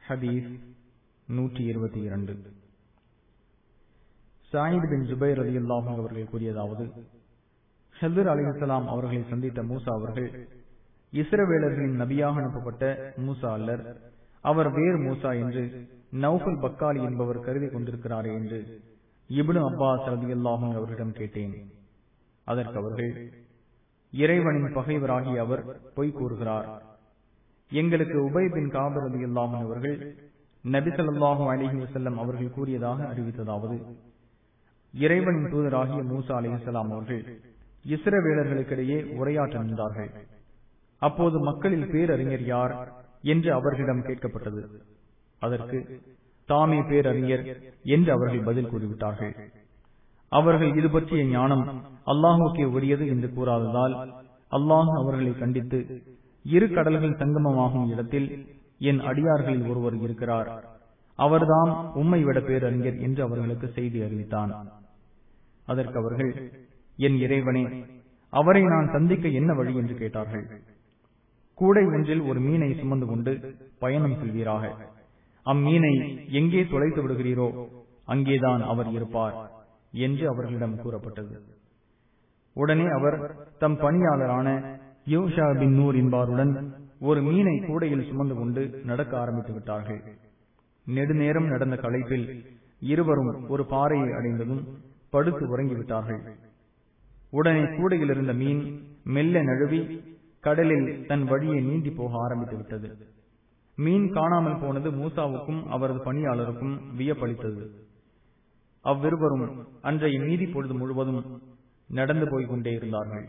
ஹதீஸ் நூற்றி இருபத்தி இரண்டு சாயித் பின் ஜுபைர் அலி அல்லாஹும் அவர்கள் கூறியதாவது ஹெதர் அலிஹலாம் அவர்களை சந்தித்த மூசா அவர்கள் இஸ்ரவேலர்களின் நபியாக அனுப்பப்பட்ட மூசா அல்லர் அவர் வேறு மூசா என்று நௌஃபல் பக்காலி என்பவர் கருதி கொண்டிருக்கிறாரே என்று இப்னு அப்பாஸ் ரதி அல்லாஹும் அவர்களிடம் கேட்டேன் அதற்கு அவர்கள் இறைவனின் பகைவராகி அவர் பொய் கூறுகிறார் எங்களுக்கு உபை பின் காபர் அலி அல்லாஹும் அவர்கள் நபிசல்லாஹு அலிஹி வசல்லம் அவர்கள் கூறியதாக அறிவித்ததாவது இறைவனின் தூதராகிய மூசா அலி இஸ்லாம் அவர்கள் இஸ்ரவேலர்களுக்கிடையே உரையாற்ற நின்றார்கள் அப்போது மக்களில் பேரறிஞர் யார் என்று அவர்களிடம் கேட்கப்பட்டது அதற்கு தாமே பேரறிஞர் என்று அவர்கள் பதில் கூறிவிட்டார்கள் அவர்கள் இது பற்றிய ஞானம் அல்லாஹுக்கே உரியது என்று கூறாததால் அல்லாஹ் அவர்களை கண்டித்து இரு கடல்கள் சங்கமமாகும் இடத்தில் என் அடியார்களில் ஒருவர் இருக்கிறார் அவர்தான் உம்மை விட பேரறிஞர் என்று அவர்களுக்கு செய்தி அறிவித்தான் அதற்கு அவர்கள் என் இறைவனே அவரை நான் சந்திக்க என்ன வழி என்று கேட்டார்கள் கூடை ஒன்றில் ஒரு மீனை சுமந்து கொண்டு பயணம் செல்வீராக அம்மீனை எங்கே தொலைத்து விடுகிறீரோ அங்கேதான் அவர் இருப்பார் என்று அவர்களிடம் கூறப்பட்டது உடனே அவர் தம் பணியாளரான யோஷா பின் நூர் என்பாருடன் ஒரு மீனை கூடையில் சுமந்து கொண்டு நடக்க ஆரம்பித்து விட்டார்கள் நெடுநேரம் நடந்த களைப்பில் இருவரும் ஒரு பாறையை அடைந்ததும் படுத்து உறங்கிவிட்டார்கள் உடனே கூடையில் இருந்த மீன் மெல்ல நழுவி கடலில் தன் வழியை நீந்தி போக ஆரம்பித்து விட்டது மீன் காணாமல் போனது மூசாவுக்கும் அவரது பணியாளருக்கும் வியப்பளித்தது அவ்விருவரும் அன்றைய மீதி பொழுது முழுவதும் நடந்து போய்க் கொண்டே இருந்தார்கள்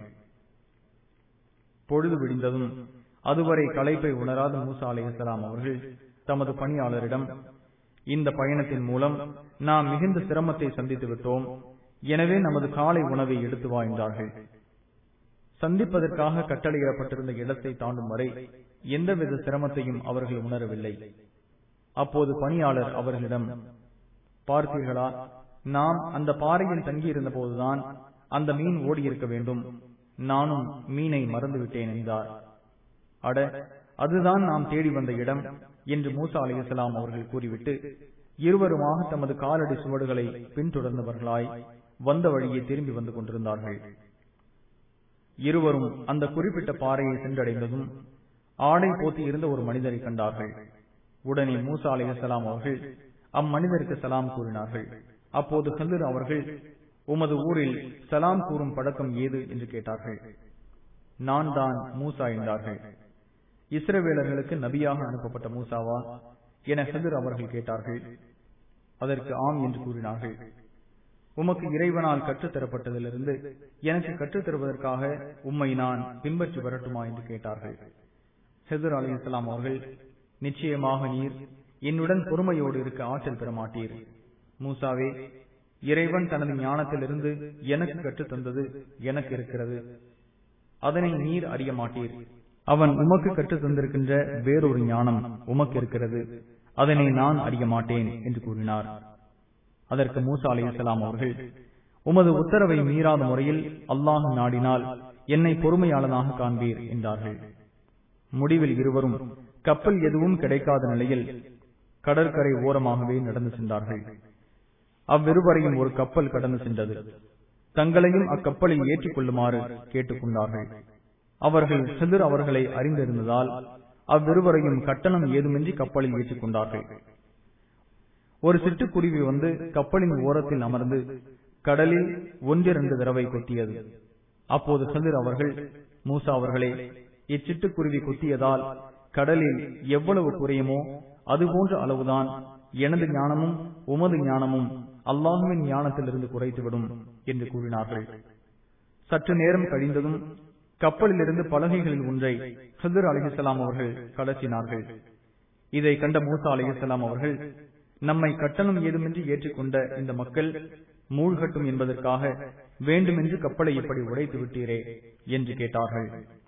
பொழுது விடிந்ததும் அதுவரை களைப்பை உணராத மூசா அலையலாம் அவர்கள் தமது பணியாளரிடம் இந்த பயணத்தின் மூலம் நாம் மிகுந்த சிரமத்தை சந்தித்து விட்டோம் எனவே நமது காலை உணவை எடுத்து வா என்றார்கள் சந்திப்பதற்காக கட்டளையிடப்பட்டிருந்த இடத்தை தாண்டும் வரை எந்தவித சிரமத்தையும் அவர்கள் உணரவில்லை அப்போது பணியாளர் அவர்களிடம் பார்த்தீர்களா நாம் அந்த பாறையில் தங்கியிருந்த போதுதான் அந்த மீன் ஓடியிருக்க வேண்டும் நானும் மீனை மறந்துவிட்டேன் என்றார் அட அதுதான் நாம் தேடி வந்த இடம் என்று மூசா அலிசலாம் அவர்கள் கூறிவிட்டு இருவருமாக தமது காலடி சுவடுகளை பின்தொடர்ந்தவர்களாய் வந்த வழியே திரும்பி வந்து கொண்டிருந்தார்கள் இருவரும் அந்த குறிப்பிட்ட பாறையை சென்றடைந்ததும் ஆடை போத்தி இருந்த ஒரு மனிதரை கண்டார்கள் உடனே மூசா அலிசலாம் அவர்கள் அம்மனிதருக்கு சலாம் கூறினார்கள் அப்போது ஹந்தர் அவர்கள் உமது ஊரில் சலாம் கூறும் பழக்கம் ஏது என்று கேட்டார்கள் நான் தான் மூசா என்றார்கள் இஸ்ரவேலர்களுக்கு நபியாக அனுப்பப்பட்ட மூசாவா என ஹந்தர் அவர்கள் கேட்டார்கள் அதற்கு ஆம் என்று கூறினார்கள் உமக்கு இறைவனால் கற்றுத்தரப்பட்டதிலிருந்து எனக்கு கற்றுத்தருவதற்காக உம்மை நான் பின்பற்றி வரட்டுமா என்று கேட்டார்கள் ஹெசர் அலி இஸ்லாம் அவர்கள் நிச்சயமாக நீர் என்னுடன் பொறுமையோடு இருக்க ஆற்றல் பெற மாட்டீர் மூசாவே இறைவன் தனது ஞானத்திலிருந்து எனக்கு கற்றுத் தந்தது எனக்கு இருக்கிறது அதனை நீர் அறிய மாட்டீர் அவன் உமக்கு கற்றுத் தந்திருக்கின்ற வேறொரு ஞானம் உமக்கு இருக்கிறது அதனை நான் அறிய மாட்டேன் என்று கூறினார் அதற்கு மூசா அலி இஸ்லாம் அவர்கள் உமது உத்தரவை மீறாத முறையில் அல்லாஹ் நாடினால் என்னை பொறுமையாளனாக காண்பீர் என்றார்கள் முடிவில் இருவரும் கப்பல் எதுவும் கிடைக்காத நிலையில் கடற்கரை ஓரமாகவே நடந்து சென்றார்கள் அவ்விருவரையும் ஒரு கப்பல் கடந்து சென்றது தங்களையும் அக்கப்பலில் ஏற்றிக் கொள்ளுமாறு கேட்டுக் கொண்டார்கள் அவர்கள் செதிர் அவர்களை அறிந்திருந்ததால் அவ்விருவரையும் கட்டணம் ஏதுமின்றி கப்பலில் ஏற்றிக் கொண்டார்கள் ஒரு சிட்டுக்குருவி வந்து கப்பலின் ஓரத்தில் அமர்ந்து கடலில் ஒன்றிரண்டு தடவை கொத்தியது அப்போது சந்திர் அவர்கள் மூசா அவர்களே இச்சிட்டுக்குருவி கொத்தியதால் கடலில் எவ்வளவு குறையுமோ அதுபோன்ற அளவுதான் எனது ஞானமும் உமது ஞானமும் அல்லாஹுவின் ஞானத்திலிருந்து குறைத்துவிடும் என்று கூறினார்கள் சற்று நேரம் கழிந்ததும் கப்பலிலிருந்து பலகைகளில் ஒன்றை ஹசர் அலிஹலாம் அவர்கள் கலச்சினார்கள் இதை கண்ட மூசா அலிஹலாம் அவர்கள் நம்மை கட்டணம் ஏதுமின்றி ஏற்றுக்கொண்ட இந்த மக்கள் மூழ்கட்டும் என்பதற்காக வேண்டுமென்று கப்பலை இப்படி உடைத்து விட்டீரே என்று கேட்டார்கள்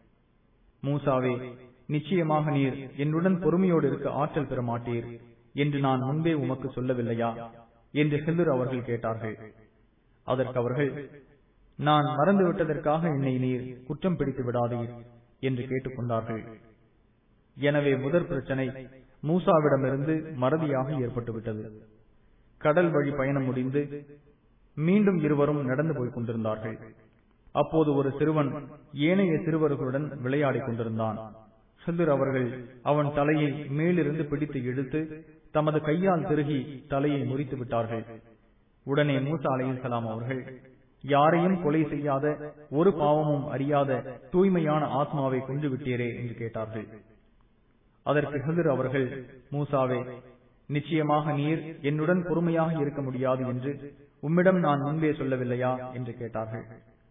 மூசாவே நிச்சயமாக நீர் என்னுடன் பொறுமையோடு இருக்க ஆற்றல் பெற மாட்டீர் என்று நான் முன்பே உமக்கு சொல்லவில்லையா என்று ஹிந்தர் அவர்கள் கேட்டார்கள் அதற்கு அவர்கள் நான் மறந்து விட்டதற்காக என்னை நீர் குற்றம் பிடித்து விடாதீர் என்று கேட்டுக்கொண்டார்கள் எனவே முதற் பிரச்சனை மூசாவிடமிருந்து மறதியாக ஏற்பட்டுவிட்டது கடல் வழி பயணம் முடிந்து மீண்டும் இருவரும் நடந்து போய்க் கொண்டிருந்தார்கள் அப்போது ஒரு சிறுவன் ஏனைய சிறுவர்களுடன் விளையாடிக் கொண்டிருந்தான் ஹிதர் அவர்கள் அவன் தலையை மேலிருந்து பிடித்து இழுத்து தமது கையால் திருகி தலையை முறித்து விட்டார்கள் உடனே மூசா அலைஹிஸ்ஸலாம் அவர்கள் யாரையும் கொலை செய்யாத ஒரு பாவமும் அறியாத தூய்மையான ஆத்மாவை கொண்டு விட்டீரே என்று கேட்டார்கள் அதற்கு ஹிதர் அவர்கள் மூசாவே நிச்சயமாக நீர் என்னுடன் பொறுமையாக இருக்க முடியாது என்று உம்மிடம் நான் முன்பே சொல்லவில்லையா என்று கேட்டார்கள்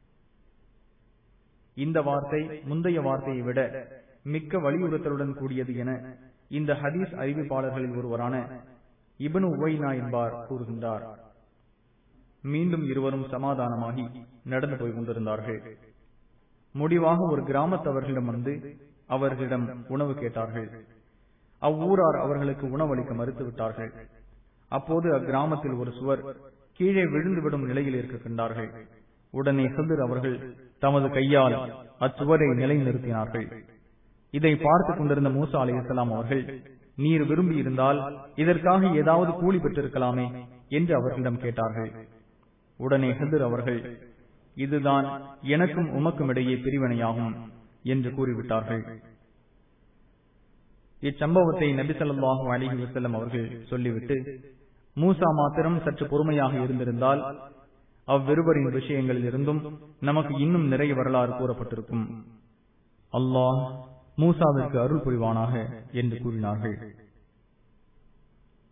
இந்த வார்த்தை முந்தைய வார்த்தையை விட மிக்க வலியுறுத்தலுடன் கூடியது என இந்த ஹதீஸ் அறிவிப்பாளர்களில் ஒருவரான இபனு உவைனா என்பார் கூறுகின்றார் மீண்டும் இருவரும் சமாதானமாகி நடந்து போய் கொண்டிருந்தார்கள் முடிவாக ஒரு கிராமத்தவர்களிடம் வந்து அவர்களிடம் உணவு கேட்டார்கள் அவ்வூரார் அவர்களுக்கு உணவளிக்க மறுத்துவிட்டார்கள் அப்போது அக்கிராமத்தில் ஒரு சுவர் கீழே விழுந்துவிடும் நிலையில் இருக்க கண்டார்கள் உடனே ஹிதர் அவர்கள் தமது கையால் அச்சுவரை நிலைநிறுத்தினார்கள் இதை பார்த்துக் கொண்டிருந்த மூசா அலி இஸ்லாம் அவர்கள் நீர் விரும்பி இருந்தால் இதற்காக ஏதாவது கூலி பெற்றிருக்கலாமே என்று அவர்களிடம் கேட்டார்கள் உடனே ஹிதர் அவர்கள் இதுதான் எனக்கும் உமக்கும் இடையே பிரிவினையாகும் என்று கூறிவிட்டார்கள் இச்சம்பவத்தை நபி சொல்லாஹு அலிஹி வசல்லம் அவர்கள் சொல்லிவிட்டு மூசா மாத்திரம் சற்று பொறுமையாக இருந்திருந்தால் அவ்விருவரின் விஷயங்களில் இருந்தும் நமக்கு இன்னும் நிறைய வரலாறு கூறப்பட்டிருக்கும் அல்லாஹ் மூசாவிற்கு அருள் புரிவானாக என்று கூறினார்கள்